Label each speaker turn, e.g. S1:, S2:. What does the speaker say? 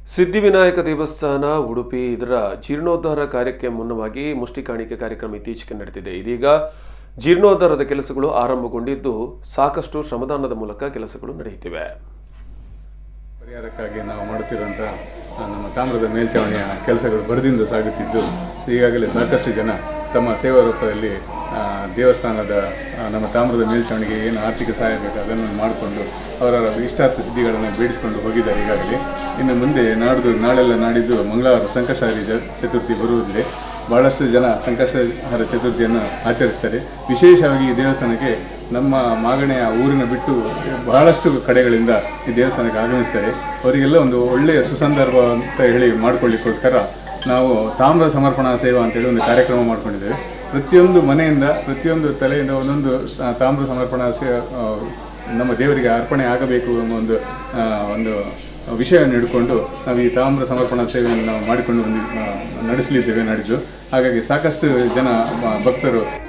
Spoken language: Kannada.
S1: ಸಿದ್ಧಿವಿನಾಯಕ ದೇವಸ್ಥಾನ ಉಡುಪಿ ಇದರ ಜೀರ್ಣೋದ್ಧಾರ ಕಾರ್ಯಕ್ಕೆ ಮುನ್ನವಾಗಿ ಮುಷ್ಟಿ ಕಾಣಿಕೆ ಕಾರ್ಯಕ್ರಮ ಇತ್ತೀಚೆಗೆ ನಡೆದಿದೆ ಇದೀಗ ಜೀರ್ಣೋದ್ಧಾರದ ಕೆಲಸಗಳು ಆರಂಭಗೊಂಡಿದ್ದು ಸಾಕಷ್ಟು ಶ್ರಮದಾನದ ಮೂಲಕ ಕೆಲಸಗಳು ನಡೆಯುತ್ತಿವೆ
S2: ಪರಿಹಾರಕ್ಕಾಗಿ ನಾವು ಮಾಡುತ್ತಿರುವಂಥ ಆ, ನಮ್ಮ ತಾಮ್ರದ ಮೇಲ್ಛಾವಣಿಯ ಕೆಲಸಗಳು ಬರದಿಂದ ಸಾಗುತ್ತಿದ್ದು ಈಗಾಗಲೇ ಸಾಕಷ್ಟು ಜನ ತಮ್ಮ ಸೇವಾ ರೂಪದಲ್ಲಿ ಆ, ದೇವಸ್ಥಾನದ ಆ, ನಮ್ಮ ತಾಮ್ರದ ಮೇಲ್ಛಾವಣಿಗೆ ಏನು ಆರ್ಥಿಕ ಸಹಾಯ ಬೇಕು ಅದನ್ನು ಮಾಡಿಕೊಂಡು ಅವರವರ ಇಷ್ಟಾರ್ಥ ಸಿದ್ಧಿಗಳನ್ನು ಬೇಡಿಸಿಕೊಂಡು ಹೋಗಿದ್ದಾರೆ ಈಗಾಗಲೇ ಇನ್ನು ಮುಂದೆ ನಾಡ್ದು ನಾಳೆಲ್ಲ ನಾಡಿದ್ದು ಮಂಗಳವಾರ ಸಂಕಷ್ಟಾರಿ ಜ- ಚತುರ್ಥಿ ಬರುವುದಿದೆ ಬಹಳಷ್ಟು ಜನ ಸಂಕಷ್ಟಹಾರ ಚತುರ್ಥಿಯನ್ನು ಆಚರಿಸ್ತಾರೆ ವಿಶೇಷವಾಗಿ ಈ ದೇವಸ್ಥಾನಕ್ಕೆ ನಮ್ಮ ಮಾಗಣೆಯ ಊರಿನ ಬಿಟ್ಟು ಬಹಳಷ್ಟು ಕಡೆಗಳಿಂದ ಈ ದೇವಸ್ಥಾನಕ್ಕೆ ಆಗಮಿಸ್ತಾರೆ ಅವರಿಗೆಲ್ಲ ಒಂದು ಒಳ್ಳೆಯ ಸುಸಂದರ್ಭ ಅಂತ ಹೇಳಿ ಮಾಡಿಕೊಳ್ಳಿಕ್ಕೋಸ್ಕರ ನಾವು ತಾಮ್ರ ಸಮರ್ಪಣಾ ಸೇವಾ ಅಂತೇಳಿ ಒಂದು ಕಾರ್ಯಕ್ರಮ ಮಾಡ್ಕೊಂಡಿದ್ದೇವೆ ಪ್ರತಿಯೊಂದು ಮನೆಯಿಂದ ಪ್ರತಿಯೊಂದು ತಲೆಯಿಂದ ಒಂದೊಂದು ಆ, ತಾಮ್ರ ಸಮರ್ಪಣಾ ಸೇ ಆ, ನಮ್ಮ ದೇವರಿಗೆ ಅರ್ಪಣೆ ಆಗಬೇಕು ಎಂಬ ಒಂದು ಆ, ಒಂದು ವಿಷಯವನ್ನು ಹಿಡ್ಕೊಂಡು ನಾವು ಈ ತಾಮ್ರ ಸಮರ್ಪಣಾ ಸೇವೆಯನ್ನು ನಾವು ಮಾಡಿಕೊಂಡು ಬಂದಿ ಆ, ನಡೆಸಲಿದ್ದೇವೆ ನಡೆದು ಹಾಗಾಗಿ ಸಾಕಷ್ಟು ಜನ ಆ, ಭಕ್ತರು